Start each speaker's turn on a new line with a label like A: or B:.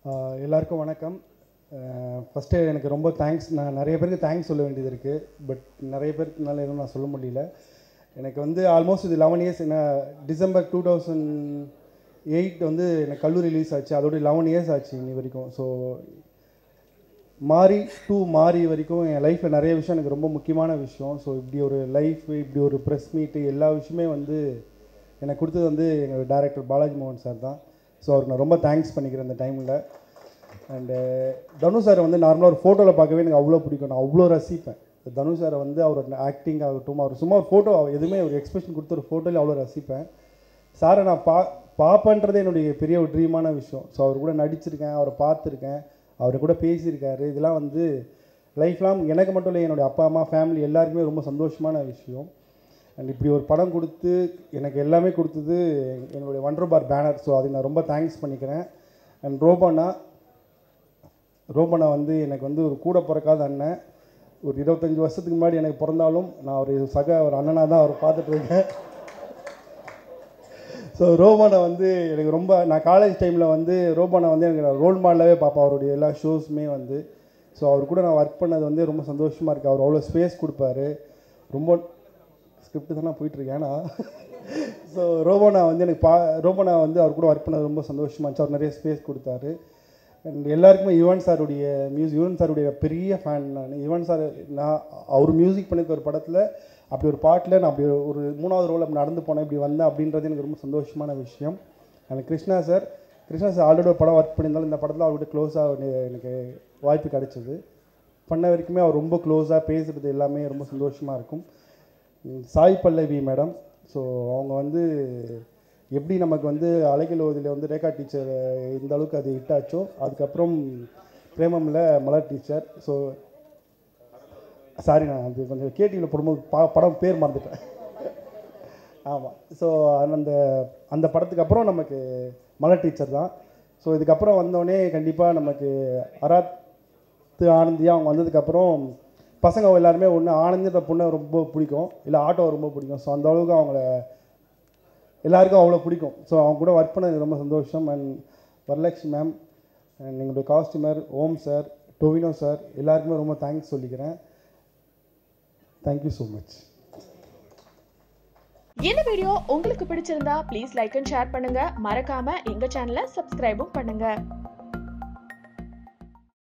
A: ஆஹ் எல்லாருக்கும் வணக்கம் ஃபஸ்ட்டு எனக்கு ரொம்ப தேங்க்ஸ் நான் நிறைய பேருக்கு தேங்க்ஸ் சொல்ல வேண்டியது இருக்குது பட் நிறைய பேருக்குனால எதுவும் நான் சொல்ல முடியல எனக்கு வந்து ஆல்மோஸ்ட் இது லெவன் இயர்ஸ் என்ன டிசம்பர் டூ தௌசண்ட் எயிட் வந்து எனக்கு கல்லூரி ரிலீஸ் ஆச்சு அதோட லெவன் இயர்ஸ் ஆச்சு இன்னி வரைக்கும் ஸோ மாறி டூ மாறி வரைக்கும் என் லைஃப்பில் நிறைய விஷயம் எனக்கு ரொம்ப முக்கியமான விஷயம் ஸோ இப்படி ஒரு லைஃப் இப்படி ஒரு ப்ரெஸ் மீட்டு எல்லா விஷயமே வந்து எனக்கு கொடுத்தது வந்து எங்கள் டேரக்டர் பாலாஜி மோகன் சார் தான் ஸோ அவருக்கு நான் ரொம்ப தேங்க்ஸ் பண்ணிக்கிறேன் இந்த டைமில் அண்டு தனு சாரை வந்து நார்மலாக ஒரு ஃபோட்டோவில் பார்க்கவே எனக்கு அவ்வளோ பிடிக்கும் நான் அவ்வளோ ரசிப்பேன் தனு சாரை வந்து அவரோட ஆக்டிங் ஆகட்டும் அவர் சும்மா ஒரு ஃபோட்டோ எதுவுமே ஒரு எக்ஸ்பிரஷன் கொடுத்த ஒரு ஃபோட்டோவில் அவ்வளோ ரசிப்பேன் சாரை நான் பா பார்ப்பேன்றதே என்னுடைய பெரிய ஒரு ட்ரீமான விஷயம் ஸோ அவர் கூட நடிச்சிருக்கேன் அவரை பார்த்துருக்கேன் அவர் கூட பேசியிருக்காரு இதெல்லாம் வந்து லைஃப் லாங் எனக்கு மட்டும் இல்லை என்னுடைய அப்பா அம்மா ஃபேமிலி எல்லாருக்குமே ரொம்ப சந்தோஷமான விஷயம் அண்ட் இப்படி ஒரு படம் கொடுத்து எனக்கு எல்லாமே கொடுத்தது என்னுடைய ஒன்றரை பார் பேனர் ஸோ அதுக்கு நான் ரொம்ப தேங்க்ஸ் பண்ணிக்கிறேன் அண்ட் ரோபண்ணா ரோபண்ணா வந்து எனக்கு வந்து ஒரு கூட பிறக்காத அண்ணன் ஒரு இருபத்தஞ்சி வருஷத்துக்கு முன்னாடி எனக்கு பிறந்தாலும் நான் ஒரு சக ஒரு அண்ணனாக தான் அவர் பார்த்துட்டு இருக்கேன் ஸோ ரோபனை வந்து எனக்கு ரொம்ப நான் காலேஜ் டைமில் வந்து ரோபனை வந்து எனக்கு ரோல் மாடலாகவே பார்ப்பேன் அவருடைய எல்லா ஷோஸுமே வந்து ஸோ அவர் கூட நான் ஒர்க் பண்ணது வந்து ரொம்ப சந்தோஷமாக இருக்குது அவர் அவ்வளோ ஸ்பேஸ் கொடுப்பாரு ரொம்ப ஸ்கிரிப்ட் தானே போயிட்டுருக்கேன் ஏன்னா ஸோ ரோபோனா வந்து எனக்கு பா ரோபோனா வந்து அவர் கூட ஒர்க் பண்ணது ரொம்ப சந்தோஷமாக இருந்துச்சு அவர் நிறைய ஸ்பேஸ் கொடுத்தாரு அண்ட் எல்லாருக்குமே யுவன் சாருடைய மியூசிக் யுவன் சாருடைய பெரிய ஃபேன் நான் யுவன் சார் நான் அவர் மியூசிக் பண்ணியிருக்க ஒரு படத்தில் அப்படி ஒரு பாட்டில் நான் அப்படி ஒரு மூணாவது ரோல் அப்படி நடந்து போனேன் இப்படி வந்தேன் அப்படின்றது எனக்கு ரொம்ப சந்தோஷமான விஷயம் and Krishna sir Krishna sir already ஒரு படம் ஒர்க் பண்ணியிருந்தாலும் இந்த படத்தில் அவர்கிட்ட க்ளோஸாக எனக்கு வாய்ப்பு கிடைச்சிது பண்ண வரைக்குமே அவர் ரொம்ப க்ளோஸாக பேசுகிறது எல்லாமே ரொம்ப சந்தோஷமாக இருக்கும் ம், சாய் பல்லவி மேடம் ஸோ அவங்க வந்து எப்படி நமக்கு வந்து அலைகள் ஓதியில் வந்து ரேகா டீச்சர் இந்த அளவுக்கு அது ஹிட் ஆச்சோ அதுக்கப்புறம் பிரேமமில் மலர் டீச்சர் ஸோ சாரி நான் அது கொஞ்சம் கேடிவியில் போடும்போது பா படம் பேர் மறந்துட்டேன் ஆமாம் ஸோ அந்த அந்த படத்துக்கு அப்புறம் நமக்கு மலர் டீச்சர் தான் ஸோ இதுக்கப்புறம் வந்தோடனே கண்டிப்பாக நமக்கு அராத்து ஆனந்தியா அவங்க வந்ததுக்கப்புறம் பசங்க எல்லாருமே ஒன்று ஆனந்தின்ற பொண்ணை ரொம்ப பிடிக்கும் இல்லை ஆட்டோ ரொம்ப பிடிக்கும் ஸோ அந்த அளவுக்கு அவங்கள எல்லாருக்கும் அவ்வளோ பிடிக்கும் ஸோ அவங்க கூட ஒர்க் பண்ணது ரொம்ப சந்தோஷம் அண்ட் வரலக்ஷ்மி மேம் அண்ட் எங்களுடைய costumer Om sir Tovino sir எல்லாருக்குமே ரொம்ப தேங்க்ஸ் சொல்லிக்கிறேன் தேங்க்யூ ஸோ மச்
B: இந்த வீடியோ உங்களுக்கு பிடிச்சிருந்தா ப்ளீஸ் லைக் அண்ட் ஷேர் பண்ணுங்க மறக்காம எங்க சேனலை சப்ஸ்கிரைபும் பண்ணுங்க